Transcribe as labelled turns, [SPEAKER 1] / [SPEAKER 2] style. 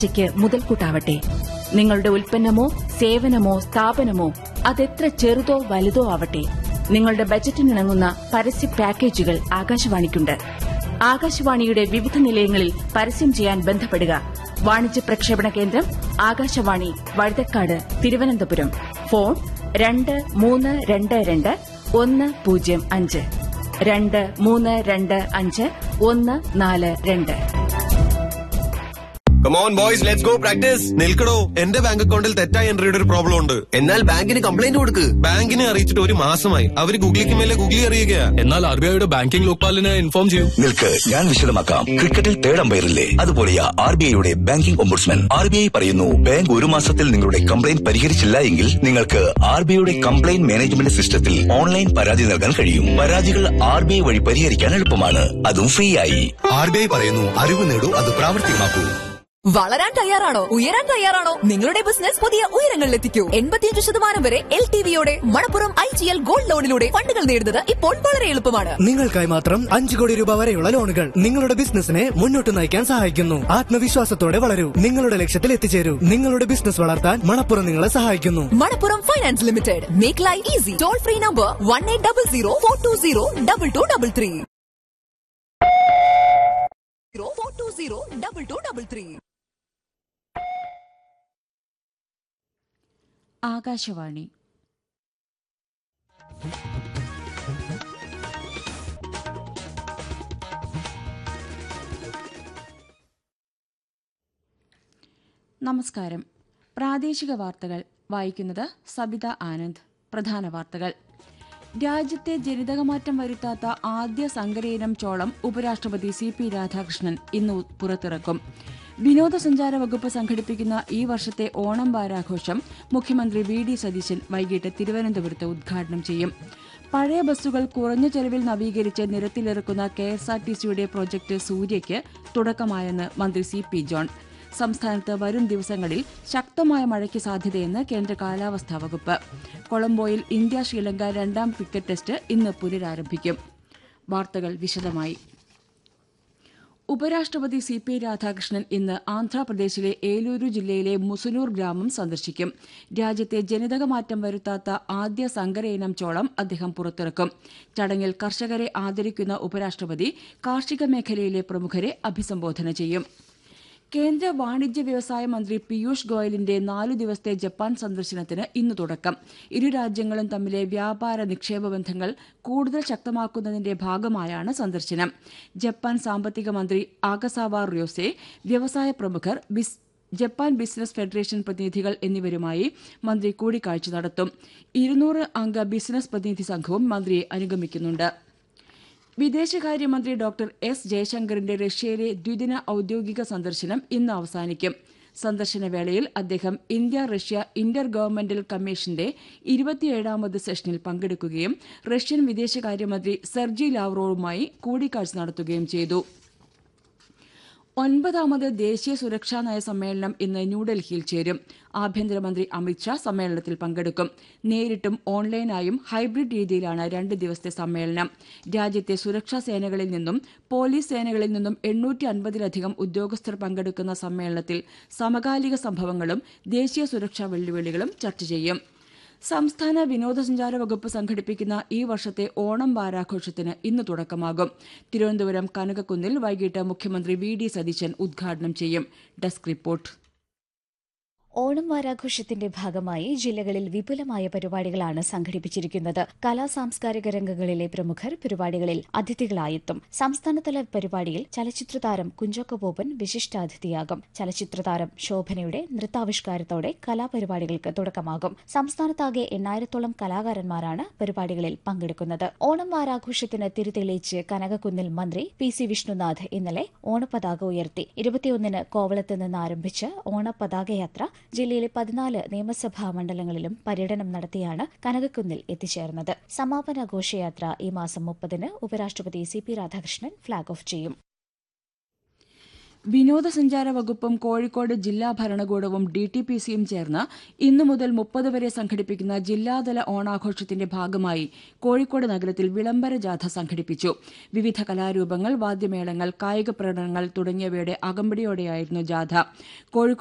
[SPEAKER 1] ക്ക് മുതൽക്കൂട്ടാവട്ടെ നിങ്ങളുടെ ഉൽപ്പന്നമോ സേവനമോ സ്ഥാപനമോ അതെത്ര ചെറുതോ വലുതോ ആവട്ടെ നിങ്ങളുടെ ബജറ്റിനിണങ്ങുന്ന പരസ്യ പാക്കേജുകൾ ആകാശവാണിക്കുണ്ട് ആകാശവാണിയുടെ വിവിധ നിലയങ്ങളിൽ പരസ്യം ചെയ്യാൻ ബന്ധപ്പെടുക വാണിജ്യ പ്രക്ഷേപണ കേന്ദ്രം ആകാശവാണി വഴുതക്കാട് തിരുവനന്തപുരം ഫോൺ രണ്ട് മൂന്ന് രണ്ട് രണ്ട് ഒന്ന് പൂജ്യം അഞ്ച് രണ്ട് മൂന്ന് രണ്ട് അഞ്ച് ഒന്ന് നാല് രണ്ട്
[SPEAKER 2] come on boys let's go practice നിൽക്കടോ എന്റെ ബാങ്ക് അക്കൗണ്ടിൽ തെറ്റായ എൻട്രിയുടെ ഒരു പ്രോബ്ലം ഉണ്ട്
[SPEAKER 3] എന്നാൽ ബാങ്കിന് കംപ്ലൈന്റ് കൊടുക്ക്
[SPEAKER 2] ബാങ്കിനെ അറിയിച്ചിട്ട് ഒരു മാസമായി അവര് ഗൂഗിളിക്ക് മേലെ ഗൂഗിളി അറിയുകയാ
[SPEAKER 4] എന്നാൽ ആർ ബി ഐയുടെ ബാങ്കിംഗ് ലോക്പാലിനെ ഇൻഫോം ചെയ്യൂ
[SPEAKER 5] നിൽക്ക് ഞാൻ വിശദമാക്കാം ക്രിക്കറ്റിൽ തേർഡ് അമ്പയറില്ലേ അതുപോലെയാ ആർ ബി ഐയുടെ banking ombudsman R B I പറയുന്നു ബാങ്ക് ഒരു മാസത്തിൽ നിങ്ങളുടെ കംപ്ലൈന്റ് പരിഹരിച്ചില്ല എങ്കിൽ നിങ്ങൾക്ക് ആർ ബി ഐയുടെ കംപ്ലൈന്റ് മാനേജ്മെന്റ് സിസ്റ്റത്തിൽ ഓൺലൈൻ പരാതി നൽകാൻ കഴിയും പരാതികൾ ആർ ബി ഐ വഴി പരിഹരിക്കാൻ എളുപ്പമാണ് അതും ഫ്രീ ആയി
[SPEAKER 2] ആർ ബി ഐ പറയുന്നു അറിവ് നേടൂ അത് പ്രാവർത്തികമാക്കൂ
[SPEAKER 6] വളരാൻ തയ്യാറാണോ ഉയരാൻ തയ്യാറാണോ നിങ്ങളുടെ ബിസിനസ് പുതിയ ഉയരങ്ങളിലെത്തിക്കൂ എൺപത്തിയഞ്ച് ശതമാനം വരെ എൽ ടി വിയോടെ Manappuram I G L gold ലോണിലൂടെ ഫണ്ടുകൾ നേടുന്നത് ഇപ്പോൾ വളരെ എളുപ്പമാണ്
[SPEAKER 7] നിങ്ങൾക്കായി മാത്രം അഞ്ചു കോടി രൂപ വരെയുള്ള ലോണുകൾ നിങ്ങളുടെ ബിസിനസിനെ മുന്നോട്ട് നയിക്കാൻ സഹായിക്കുന്നു ആത്മവിശ്വാസത്തോടെ വളരൂ നിങ്ങളുടെ ലക്ഷ്യത്തിൽ എത്തിച്ചേരൂ നിങ്ങളുടെ ബിസിനസ് വളർത്താൻ മണപ്പുറം നിങ്ങളെ സഹായിക്കുന്നു
[SPEAKER 6] Manappuram finance limited make life easy toll free number one eight double zero four two zero double two double three four two zero double two double three
[SPEAKER 8] Akashvani നമസ്കാരം പ്രാദേശിക വാർത്തകൾ വായിക്കുന്നത് സബിത ആനന്ദ് പ്രധാന വാർത്തകൾ രാജ്യത്തെ ജനിതകമാറ്റം വരുത്താത്ത ആദ്യ സങ്കരയിനം ചോളം ഉപരാഷ്ട്രപതി സി പി രാധാകൃഷ്ണൻ ഇന്ന് പുറത്തിറക്കും വിനോദസഞ്ചാര വകുപ്പ് സംഘടിപ്പിക്കുന്ന ഈ വർഷത്തെ ഓണം വാരാഘോഷം മുഖ്യമന്ത്രി വി ഡി സതീശൻ വൈകിട്ട് തിരുവനന്തപുരത്ത് ഉദ്ഘാടനം ചെയ്യും പഴയ ബസ്സുകൾ കുറഞ്ഞ ചെലവിൽ നവീകരിച്ച് നിരത്തിലിറക്കുന്ന കെ എസ് ആർ ടി സിയുടെ പ്രോജക്ട് സൂര്യയ്ക്ക് തുടക്കമായെന്ന് മന്ത്രി സി പി ജോൺ സംസ്ഥാനത്ത് വരും ദിവസങ്ങളിൽ ശക്തമായ മഴയ്ക്ക് സാധ്യതയെന്ന് കേന്ദ്ര കാലാവസ്ഥാ വകുപ്പ് കൊളംബോയിൽ ഇന്ത്യ ശ്രീലങ്ക രണ്ടാം ക്രിക്കറ്റ് ടെസ്റ്റ് ഇന്ന് പുനരാരംഭിക്കും വാർത്തകൾ വിശദമായി ഉപരാഷ്ട്രപതി സി പി രാധാകൃഷ്ണൻ ഇന്ന് ആന്ധ്രാപ്രദേശിലെ ഏലൂരു ജില്ലയിലെ മുസുനൂർ ഗ്രാമം സന്ദർശിക്കും രാജ്യത്തെ ജനിതകമാറ്റം വരുത്താത്ത ആദ്യ സങ്കരയിനം ചോളം അദ്ദേഹം പുറത്തിറക്കും ചടങ്ങിൽ കർഷകരെ ആദരിക്കുന്ന ഉപരാഷ്ട്രപതി കാർഷിക മേഖലയിലെ പ്രമുഖരെ അഭിസംബോധന ചെയ്യും കേന്ദ്ര വാണിജ്യ വ്യവസായ മന്ത്രി പീയൂഷ് ഗോയലിന്റെ നാലു ദിവസത്തെ ജപ്പാൻ സന്ദർശനത്തിന് ഇന്ന് തുടക്കം ഇരു രാജ്യങ്ങളും തമ്മിലെ വ്യാപാര നിക്ഷേപ ബന്ധങ്ങൾ കൂടുതൽ ശക്തമാക്കുന്നതിന്റെ ഭാഗമായാണ് സന്ദർശനം ജപ്പാൻ സാമ്പത്തിക മന്ത്രി ആകസാവ റിയോസെ വ്യവസായ പ്രമുഖർ ബിസ് ജപ്പാൻ ബിസിനസ് ഫെഡറേഷൻ പ്രതിനിധികൾ എന്നിവരുമായി മന്ത്രി കൂടിക്കാഴ്ച നടത്തും ഇരുന്നൂറ് അംഗ ബിസിനസ് പ്രതിനിധി സംഘവും മന്ത്രിയെ അനുഗമിക്കുന്നുണ്ട് വിദേശകാര്യമന്ത്രി ഡോക്ടർ എസ് ജയശങ്കറിന്റെ റഷ്യയിലെ ദ്വിദിന ഔദ്യോഗിക സന്ദർശനം ഇന്ന് അവസാനിക്കും സന്ദർശന വേളയിൽ അദ്ദേഹം ഇന്ത്യ റഷ്യ ഇന്റർ ഗവൺമെന്റൽ കമ്മീഷന്റെ ഇരുപത്തിയേഴാമത് സെഷനിൽ പങ്കെടുക്കുകയും റഷ്യൻ വിദേശകാര്യമന്ത്രി സെർജി ലാവ്റോവുമായി കൂടിക്കാഴ്ച നടത്തുകയും ചെയ്തു ഒൻപതാമത് ദേശീയ സുരക്ഷാ നയ സമ്മേളനം ഇന്ന് ന്യൂഡൽഹിയിൽ ചേരും ആഭ്യന്തരമന്ത്രി അമിത്ഷാ സമ്മേളനത്തിൽ പങ്കെടുക്കും നേരിട്ടും ഓൺലൈനായും ഹൈബ്രിഡ് രീതിയിലാണ് രണ്ട് ദിവസത്തെ സമ്മേളനം രാജ്യത്തെ സുരക്ഷാ സേനകളിൽ നിന്നും പോലീസ് സേനകളിൽ നിന്നും എണ്ണൂറ്റി അൻപതിലധികം ഉദ്യോഗസ്ഥർ പങ്കെടുക്കുന്ന സമ്മേളനത്തിൽ സമകാലിക സംഭവങ്ങളും ദേശീയ സുരക്ഷാ വെല്ലുവിളികളും ചർച്ച ചെയ്യും സംസ്ഥാന വിനോദസഞ്ചാര വകുപ്പ് സംഘടിപ്പിക്കുന്ന ഈ വർഷത്തെ ഓണം വാരാഘോഷത്തിന് ഇന്ന് തുടക്കമാകും തിരുവനന്തപുരം കനകക്കുന്നിൽ വൈകിട്ട് മുഖ്യമന്ത്രി വി ഡി സതീശൻ ഉദ്ഘാടനം ചെയ്യും ഡെസ്ക് റിപ്പോർട്ട്
[SPEAKER 9] ഓണം വാരാഘോഷത്തിന്റെ ഭാഗമായി ജില്ലകളിൽ വിപുലമായ പരിപാടികളാണ് സംഘടിപ്പിച്ചിരിക്കുന്നത് കലാ സാംസ്കാരിക രംഗങ്ങളിലെ പ്രമുഖർ പരിപാടികളിൽ അതിഥികളായെത്തും സംസ്ഥാനതല പരിപാടിയിൽ ചലച്ചിത്രതാരം കുഞ്ചോക്ക ബോബൻ വിശിഷ്ടാതിഥിയാകും ചലച്ചിത്രതാരം ശോഭനയുടെ നൃത്താവിഷ്കാരത്തോടെ കലാപരിപാടികൾക്ക് തുടക്കമാകും സംസ്ഥാനത്താകെ എണ്ണായിരത്തോളം കലാകാരന്മാരാണ് പരിപാടികളിൽ പങ്കെടുക്കുന്നത് ഓണം വാരാഘോഷത്തിന് തിരിതെളിയിച്ച് കനകക്കുന്നിൽ മന്ത്രി പി സി വിഷ്ണുനാഥ് ഇന്നലെ ഓണപ്പതാക ഉയർത്തി ഇരുപത്തിയൊന്നിന് കോവളത്ത് നിന്ന് ആരംഭിച്ച് ഓണപ്പതാകയാത്ര ജില്ലയിലെ പതിനാല് നിയമസഭാ മണ്ഡലങ്ങളിലും പര്യടനം നടത്തിയാണ് കനകക്കുന്നിൽ എത്തിച്ചേർന്നത് സമാപന ഘോഷയാത്ര ഈ മാസം മുപ്പതിന് ഉപരാഷ്ട്രപതി C P Radhakrishnan flag off ചെയ്യും
[SPEAKER 8] വിനോദസഞ്ചാര വകുപ്പും കോഴിക്കോട് ജില്ലാ ഭരണകൂടവും ഡി ടി പി സിയും ചേർന്ന് ഇന്നു മുതൽ മുപ്പത് വരെ സംഘടിപ്പിക്കുന്ന ജില്ലാതല ഓണാഘോഷത്തിന്റെ ഭാഗമായി കോഴിക്കോട് നഗരത്തിൽ വിളംബര ജാഥ സംഘടിപ്പിച്ചു വിവിധ കലാരൂപങ്ങൾ വാദ്യമേളങ്ങൾ കായിക പ്രകടനങ്ങൾ തുടങ്ങിയവയുടെ അകമ്പടിയോടെയായിരുന്നു ജാഥ കോഴിക്കോട്